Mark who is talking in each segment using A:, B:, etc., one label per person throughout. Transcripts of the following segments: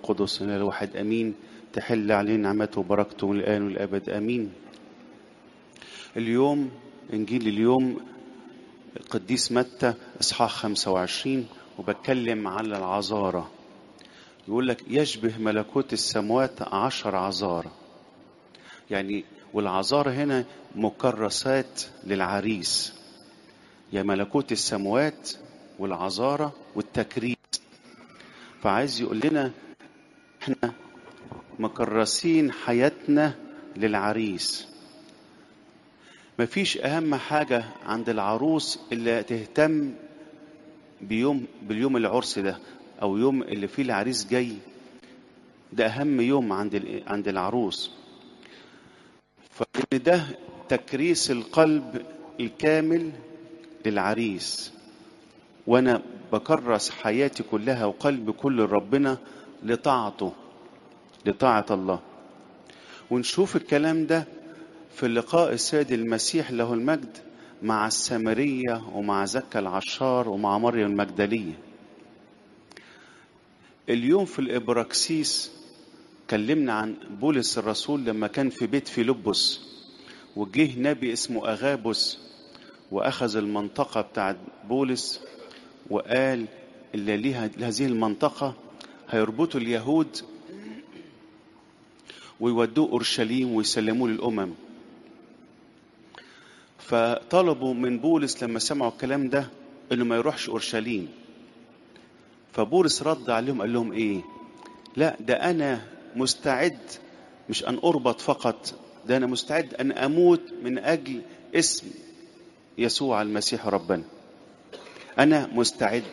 A: القدس إن الواحد أمين تحل علينا نعمته وبركته من الآن والأبد آمين اليوم إنجيل اليوم القديس متى إصحاح 25 وبتكلم على العذارة يقول لك يشبه ملكوت السماوات عشر عذارة يعني والعذارة هنا مكرسات للعريس يا ملكوت السماوات والعذارة والتكريس فعايز يقول لنا احنا مكرسين حياتنا للعريس مفيش اهم حاجة عند العروس الا تهتم بيوم باليوم العرس ده او يوم اللي فيه العريس جاي ده اهم يوم عند عند العروس فان ده تكريس القلب الكامل للعريس وانا بكرس حياتي كلها وقلبي كل ربنا لطاعته لطاعة الله ونشوف الكلام ده في لقاء السيد المسيح له المجد مع السامرية ومع زكا العشار ومع مريم المجدلية اليوم في الإبراكسيس كلمنا عن بولس الرسول لما كان في بيت فيلبس وجه نبي اسمه أغابس وأخذ المنطقة بتاعت بولس وقال اللي ليها هذه المنطقة هيربطوا اليهود ويودوه أورشليم ويسلموه للأمم فطلبوا من بولس لما سمعوا الكلام ده انه ما يروحش اورشليم فبولس رد عليهم قال لهم ايه لا ده انا مستعد مش ان اربط فقط ده انا مستعد ان اموت من اجل اسم يسوع المسيح ربنا انا مستعد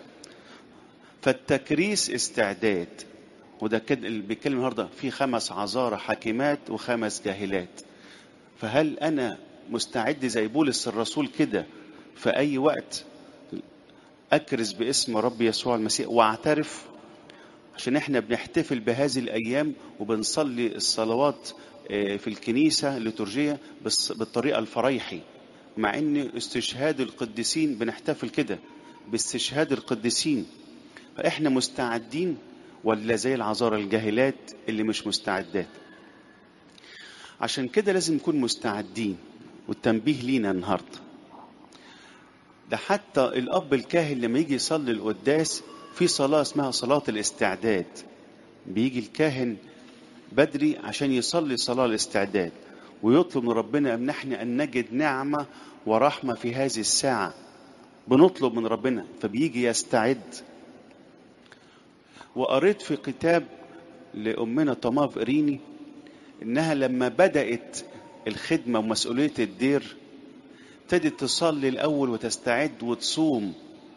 A: فالتكريس استعداد وده كده اللي بيتكلم النهارده في خمس عذارى حاكمات وخمس جاهلات فهل انا مستعد زي بولس الرسول كده في اي وقت اكرز باسم رب يسوع المسيح واعترف عشان احنا بنحتفل بهذه الايام وبنصلي الصلوات في الكنيسه الليتورجيه بالطريقه الفريحي مع ان استشهاد القديسين بنحتفل كده باستشهاد القديسين فاحنا مستعدين ولا زي العذارى الجاهلات اللي مش مستعدات عشان كده لازم نكون مستعدين والتنبيه لينا النهارده ده حتى الاب الكاهن لما يجي يصلي القداس في صلاه اسمها صلاه الاستعداد بيجي الكاهن بدري عشان يصلي صلاه الاستعداد ويطلب من ربنا امنحني ان نجد نعمه ورحمه في هذه الساعه بنطلب من ربنا فبيجي يستعد وقريت في كتاب لامنا طماف اريني انها لما بدات الخدمة ومسؤولية الدير ابتدت تصلي الأول وتستعد وتصوم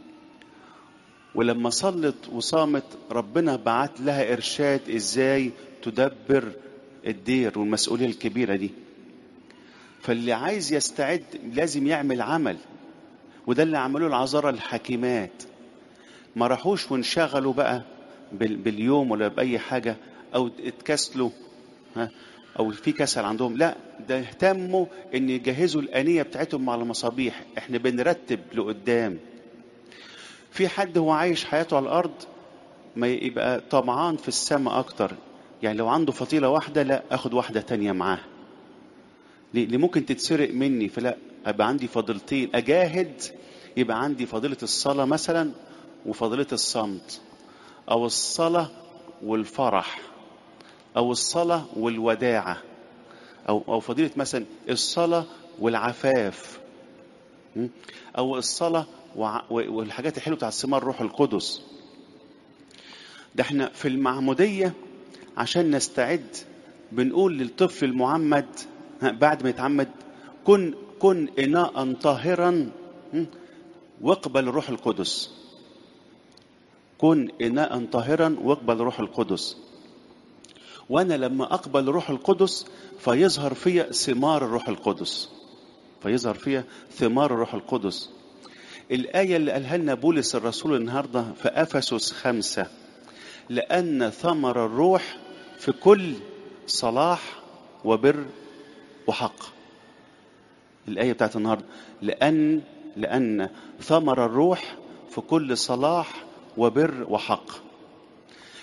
A: ولما صلت وصامت ربنا بعت لها إرشاد إزاي تدبر الدير والمسؤولية الكبيرة دي فاللي عايز يستعد لازم يعمل عمل وده اللي عملوه العذارى الحكيمات ما راحوش وانشغلوا بقى باليوم ولا بأي حاجة أو اتكسلوا ها او في كسل عندهم لا ده اهتموا ان يجهزوا الانيه بتاعتهم على المصابيح احنا بنرتب لقدام في حد هو عايش حياته على الارض ما يبقى طمعان في السماء اكتر يعني لو عنده فضيله واحده لا اخد واحده تانية معاه اللي ممكن تتسرق مني فلا ابقى عندي فضيلتين اجاهد يبقى عندي فضيله الصلاه مثلا وفضيله الصمت او الصلاه والفرح او الصلاه والوداعه او او فضيله مثلا الصلاه والعفاف او الصلاه والحاجات الحلوه بتاع الثمار الروح القدس ده احنا في المعموديه عشان نستعد بنقول للطفل المعمد بعد ما يتعمد كن كن اناء طاهرا واقبل الروح القدس كن اناء طاهرا واقبل الروح القدس وانا لما اقبل الروح القدس فيظهر فيا ثمار الروح القدس فيظهر فيا ثمار الروح القدس الآية اللي قالها لنا بولس الرسول النهاردة في أفسس خمسة لأن ثمر الروح في كل صلاح وبر وحق الآية بتاعت النهاردة لأن لأن ثمر الروح في كل صلاح وبر وحق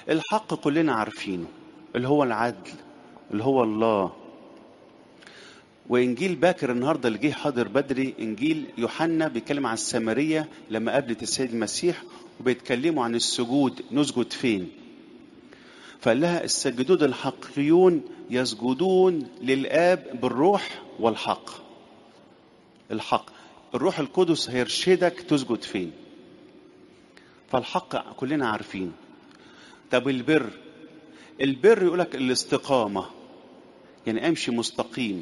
A: الحق كلنا عارفينه اللي هو العدل اللي هو الله وانجيل باكر النهارده اللي جه حاضر بدري انجيل يوحنا بيتكلم عن السامريه لما قابلت السيد المسيح وبيتكلموا عن السجود نسجد فين فقال لها السجدون الحقيون يسجدون للاب بالروح والحق الحق الروح القدس هيرشدك تسجد فين فالحق كلنا عارفين طب البر البر يقولك الاستقامة يعني امشي مستقيم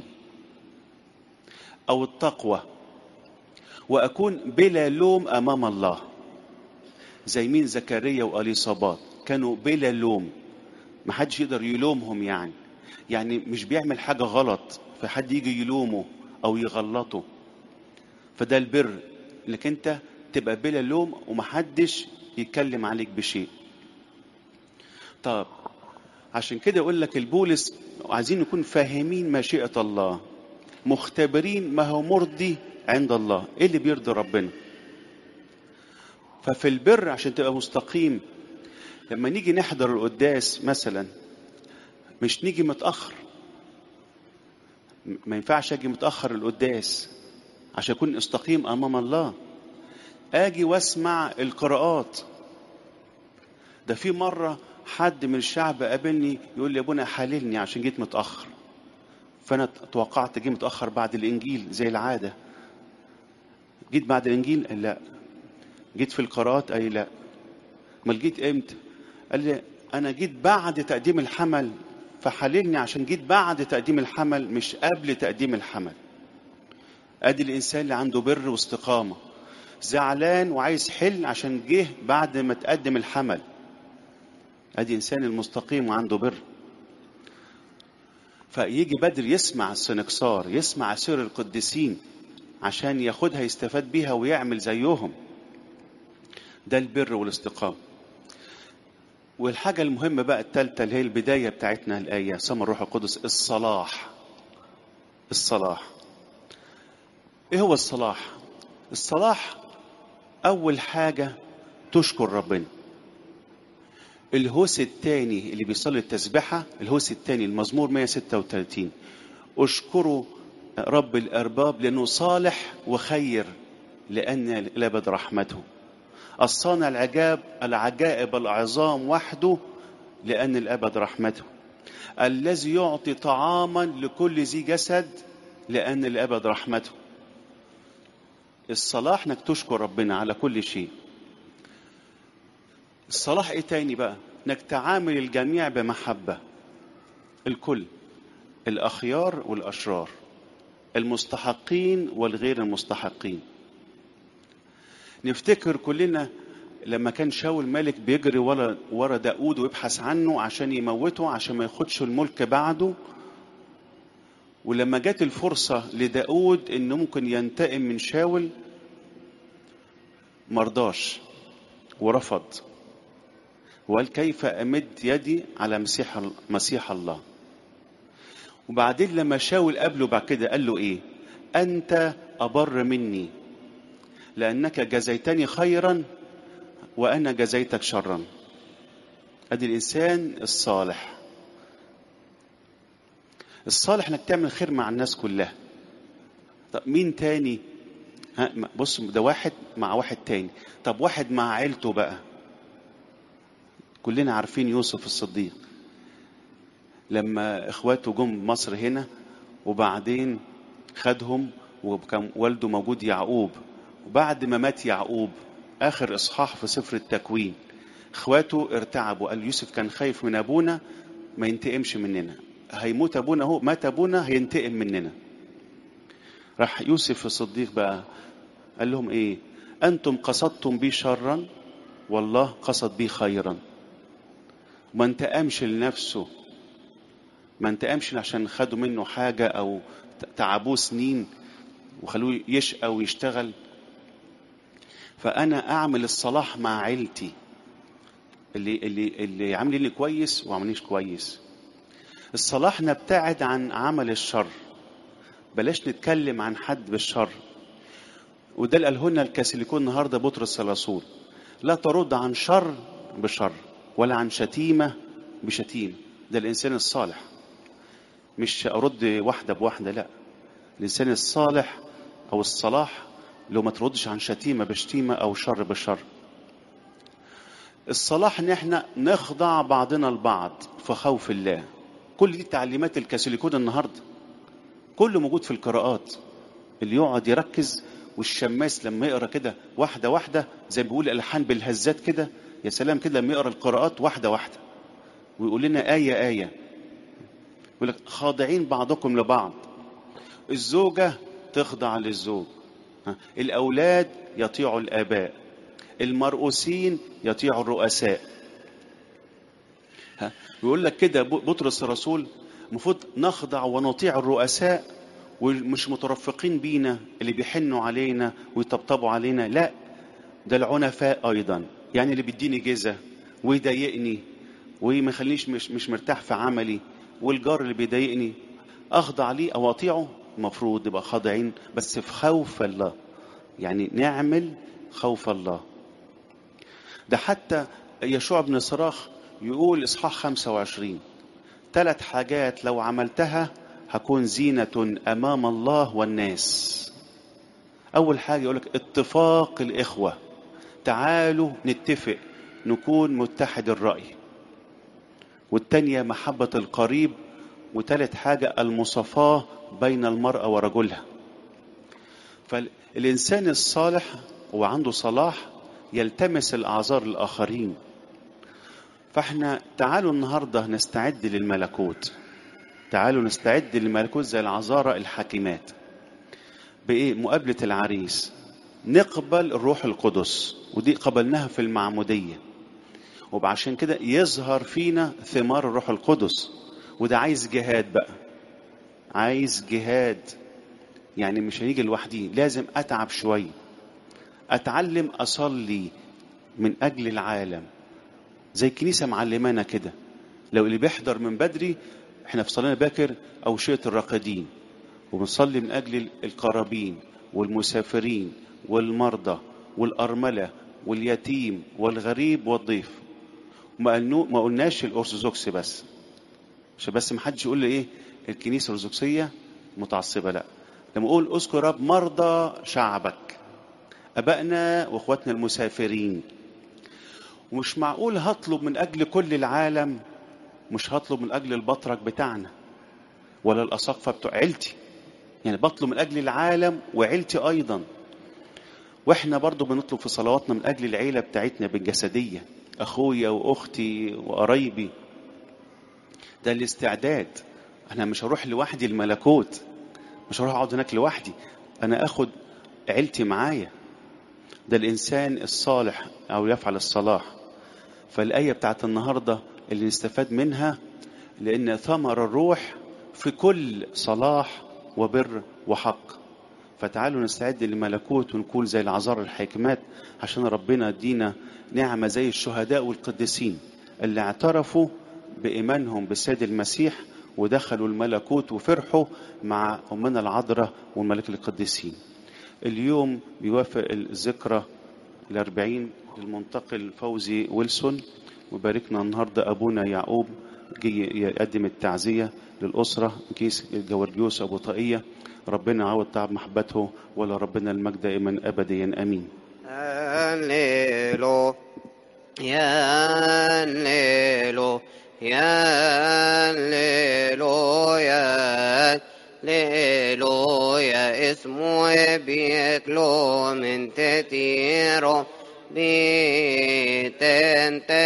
A: او التقوى واكون بلا لوم امام الله زي مين زكريا واليصابات كانوا بلا لوم ما حدش يقدر يلومهم يعني يعني مش بيعمل حاجة غلط فحد يجي يلومه او يغلطه فده البر انك انت تبقى بلا لوم ومحدش يتكلم عليك بشيء طب عشان كده يقول لك البولس عايزين نكون فاهمين مشيئة الله مختبرين ما هو مرضي عند الله ايه اللي بيرضي ربنا ففي البر عشان تبقى مستقيم لما نيجي نحضر القداس مثلا مش نيجي متأخر ما ينفعش اجي متأخر القداس عشان اكون استقيم امام الله اجي واسمع القراءات ده في مرة حد من الشعب قابلني يقول لي يا ابونا حللني عشان جيت متأخر فأنا توقعت جيت متأخر بعد الإنجيل زي العادة جيت بعد الإنجيل قال لا جيت في القراءات أي لا امال جيت امتى قال لي أنا جيت بعد تقديم الحمل فحللني عشان جيت بعد تقديم الحمل مش قبل تقديم الحمل ادي الانسان اللي عنده بر واستقامه زعلان وعايز حل عشان جه بعد ما تقدم الحمل ادي انسان المستقيم وعنده بر فيجي بدر يسمع السنكسار يسمع سير القديسين عشان ياخدها يستفاد بيها ويعمل زيهم ده البر والاستقامة والحاجة المهمة بقى التالتة اللي هي البداية بتاعتنا الآية سمى الروح القدس الصلاح الصلاح ايه هو الصلاح الصلاح اول حاجة تشكر ربنا الهوس الثاني اللي بيصلي التسبحة الهوس الثاني المزمور 136 اشكروا رب الأرباب لأنه صالح وخير لأن الأبد رحمته الصانع العجاب العجائب العظام وحده لأن الأبد رحمته الذي يعطي طعاما لكل ذي جسد لأن الأبد رحمته الصلاح انك تشكر ربنا على كل شيء الصلاح ايه تاني بقى انك تعامل الجميع بمحبة الكل الاخيار والاشرار المستحقين والغير المستحقين نفتكر كلنا لما كان شاول ملك بيجري ورا ورا داود ويبحث عنه عشان يموته عشان ما ياخدش الملك بعده ولما جت الفرصة لداود انه ممكن ينتقم من شاول مرضاش ورفض وقال كيف امد يدي على مسيح مسيح الله وبعدين لما شاول قابله بعد كده قال له ايه انت ابر مني لانك جزيتني خيرا وانا جزيتك شرا ادي الانسان الصالح الصالح انك تعمل خير مع الناس كلها طب مين تاني ها بص ده واحد مع واحد تاني طب واحد مع عيلته بقى كلنا عارفين يوسف الصديق لما اخواته جم مصر هنا وبعدين خدهم وكان والده موجود يعقوب وبعد ما مات يعقوب اخر اصحاح في سفر التكوين اخواته ارتعبوا قال يوسف كان خايف من ابونا ما ينتقمش مننا هيموت ابونا اهو مات ابونا هينتقم مننا راح يوسف الصديق بقى قال لهم ايه انتم قصدتم بي شرا والله قصد بي خيرا ما انتقمش لنفسه ما انتقمش عشان خدوا منه حاجة او تعبوه سنين وخلوه يشقى ويشتغل فانا اعمل الصلاح مع عيلتي اللي اللي اللي عاملين كويس وعاملينش كويس الصلاح نبتعد عن عمل الشر بلاش نتكلم عن حد بالشر وده اللي قاله لنا الكاثوليكون النهارده بطرس الرسول لا ترد عن شر بشر ولا عن شتيمة بشتيمة ده الإنسان الصالح مش أرد واحدة بواحدة لا الإنسان الصالح أو الصلاح لو ما تردش عن شتيمة بشتيمة أو شر بشر الصلاح ان احنا نخضع بعضنا البعض في خوف الله كل دي تعليمات الكاثوليكون النهارده كله موجود في القراءات اللي يقعد يركز والشماس لما يقرا كده واحده واحده زي ما بيقول الحان بالهزات كده يا سلام كده لما يقرا القراءات واحده واحده ويقول لنا ايه ايه يقول لك خاضعين بعضكم لبعض الزوجه تخضع للزوج ها، الاولاد يطيعوا الاباء المرؤوسين يطيعوا الرؤساء ها بيقول لك كده ب- بطرس الرسول المفروض نخضع ونطيع الرؤساء ومش مترفقين بينا اللي بيحنوا علينا ويطبطبوا علينا لا ده العنفاء ايضا يعني اللي بيديني جزة ويضايقني وما يخلينيش مش مش مرتاح في عملي والجار اللي بيضايقني اخضع ليه او اطيعه المفروض يبقى خاضعين بس في خوف الله يعني نعمل خوف الله ده حتى يشوع بن صراخ يقول اصحاح 25 ثلاث حاجات لو عملتها هكون زينة أمام الله والناس أول حاجة يقولك اتفاق الإخوة تعالوا نتفق نكون متحد الرأي والتانية محبة القريب وتالت حاجة المصافاة بين المرأة ورجلها فالإنسان الصالح وعنده صلاح يلتمس الأعذار الآخرين فاحنا تعالوا النهارده نستعد للملكوت تعالوا نستعد للملكوت زي العذارى الحاكمات بايه مقابله العريس نقبل الروح القدس ودي قبلناها في المعموديه وعشان كده يظهر فينا ثمار الروح القدس وده عايز جهاد بقى عايز جهاد يعني مش هيجي لوحدي لازم اتعب شويه اتعلم اصلي من اجل العالم زي الكنيسه معلمانا كده لو اللي بيحضر من بدري احنا في صلاه باكر اوشيه الراقدين وبنصلي من اجل القرابين والمسافرين والمرضى والارمله واليتيم والغريب والضيف ما قلنو ما قلناش الارثوذكس بس عشان بس ما حدش يقول لي ايه الكنيسه الارثوذكسيه متعصبه لا لما اقول اذكر رب مرضى شعبك ابائنا واخواتنا المسافرين ومش معقول هطلب من اجل كل العالم مش هطلب من اجل البطرك بتاعنا ولا الاساقفه بتوع عيلتي يعني بطلب من اجل العالم وعيلتي ايضا واحنا برضو بنطلب في صلواتنا من اجل العيله بتاعتنا بالجسديه اخويا واختي وقرايبي ده الاستعداد انا مش هروح لوحدي الملكوت مش هروح اقعد هناك لوحدي انا اخد عيلتي معايا ده الانسان الصالح او يفعل الصلاح فالايه بتاعت النهارده اللي نستفاد منها لان ثمر الروح في كل صلاح وبر وحق فتعالوا نستعد للملكوت ونكون زي العذار الحكمات عشان ربنا يدينا نعمة زي الشهداء والقديسين اللي اعترفوا بإيمانهم بالسيد المسيح ودخلوا الملكوت وفرحوا مع أمنا العذراء والملك القديسين اليوم بيوافق الذكرى الأربعين للمنتقل فوزي ويلسون وباركنا النهاردة أبونا يعقوب جي يقدم التعزية للأسرة كيس الجورجيوس أبو طاقية ربنا عوض تعب محبته ولا ربنا المجد دائما أبديا أمين
B: هللو يا هللو يا هللو يا هللو يا اسمه بيتلو من تتيرو بيتنت